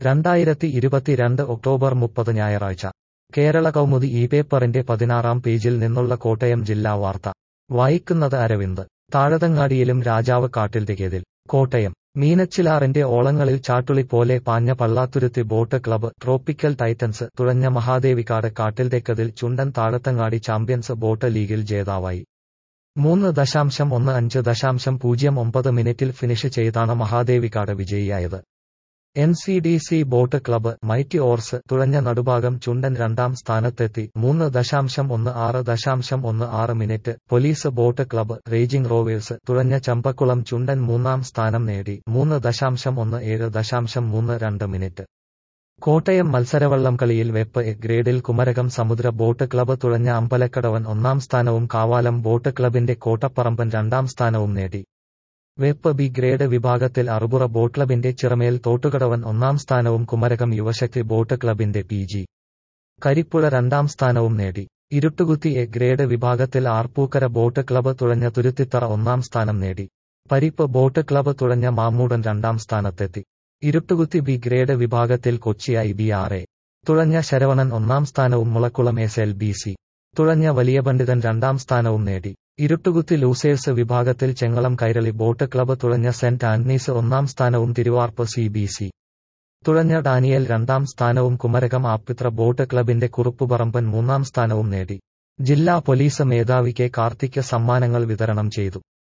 രണ്ടായിരത്തി ഇരുപത്തിരണ്ട് ഒക്ടോബർ മുപ്പത് ഞായറാഴ്ച കേരള കൗമുദി ഈ പേപ്പറിന്റെ പതിനാറാം പേജിൽ നിന്നുള്ള കോട്ടയം ജില്ലാ വാർത്ത വായിക്കുന്നത് അരവിന്ദ് താഴതങ്ങാടിയിലും രാജാവ് കാട്ടിൽ തികേതിൽ കോട്ടയം മീനച്ചിലാറിന്റെ ഓളങ്ങളിൽ ചാട്ടുളി പോലെ പാഞ്ഞ Pallathuruthy boat club tropical titans തുഴഞ്ഞ മഹാദേവിക്കാട് കാട്ടിൽ തെക്കതിൽ ചുണ്ടൻ താഴത്തങ്ങാടി ചാമ്പ്യൻസ് ബോട്ട് ലീഗിൽ ജേതാവായി മൂന്ന് ദശാംശം ഒന്ന് അഞ്ച് ദശാംശം പൂജ്യം ഒമ്പത് മിനിറ്റിൽ ഫിനിഷ് ചെയ്താണ് മഹാദേവിക്കാട് വിജയിയായത് N C D C boat club mighty oars തുഴഞ്ഞ നടുഭാഗം ചുണ്ടൻ രണ്ടാം സ്ഥാനത്തെത്തി മൂന്ന് ദശാംശം ഒന്ന് ആറ് ദശാംശം ഒന്ന് ആറ് minute police boat club raging rowers തുഴഞ്ഞ ചമ്പക്കുളം ചുണ്ടൻ മൂന്നാം സ്ഥാനം നേടി മൂന്ന് ദശാംശം ഒന്ന് ഏഴ് ദശാംശം മൂന്ന് രണ്ട് മിനിറ്റ് കോട്ടയം മത്സരവള്ളം കളിയിൽ വെപ്പ് എ ഗ്രേഡിൽ കുമരകം സമുദ്ര ബോട്ട് ക്ലബ്ബ് തുഴഞ്ഞ അമ്പലക്കടവൻ ഒന്നാം സ്ഥാനവും കാവാലം ബോട്ട് ക്ലബിന്റെ കോട്ടപ്പറമ്പൻ രണ്ടാം സ്ഥാനവും നേടി വെപ്പ് ബി ഗ്രേഡ് വിഭാഗത്തിൽ അറുപുറ ബോട്ട് ക്ലബിന്റെ ചിറമേൽ തോട്ടുകടവൻ ഒന്നാം സ്ഥാനവും കുമരകം യുവശക്തി ബോട്ട് ക്ലബിന്റെ പി ജി കരിപ്പുഴ രണ്ടാം സ്ഥാനവും നേടി ഇരുട്ടുകുത്തി എ ഗ്രേഡ് വിഭാഗത്തിൽ ആർപ്പൂക്കര ബോട്ട് ക്ലബ്ബ് തുഴഞ്ഞ തുരുത്തിത്തറ ഒന്നാം സ്ഥാനം നേടി പരിപ്പ് ബോട്ട് ക്ലബ്ബ് തുഴഞ്ഞ മാമൂടൻ രണ്ടാം സ്ഥാനത്തെത്തി ഇരുട്ടുകുത്തി ബി ഗ്രേഡ് വിഭാഗത്തിൽ Kochi I B R A തുഴഞ്ഞ ശരവണൻ ഒന്നാം സ്ഥാനവും Mulakkulam S L B C തുഴഞ്ഞ വലിയ പണ്ഡിതൻ രണ്ടാം സ്ഥാനവും നേടി ഇരുട്ടുകുത്തി ലൂസേഴ്സ് വിഭാഗത്തിൽ ചെങ്ങളം കൈരളി ബോട്ട് ക്ലബ്ബ് തുഴഞ്ഞ സെന്റ് ആന്റണീസ് ഒന്നാം സ്ഥാനവും തിരുവാർപ്പ് സി ബി സി തുഴഞ്ഞ ഡാനിയൽ രണ്ടാം സ്ഥാനവും കുമരകം ആപ്പിത്ര ബോട്ട് ക്ലബിന്റെ കുറുപ്പുപറമ്പൻ മൂന്നാം സ്ഥാനവും നേടി ജില്ലാ പോലീസ് മേധാവിക്ക് കാർത്തിക് സമ്മാനങ്ങൾ വിതരണം ചെയ്തു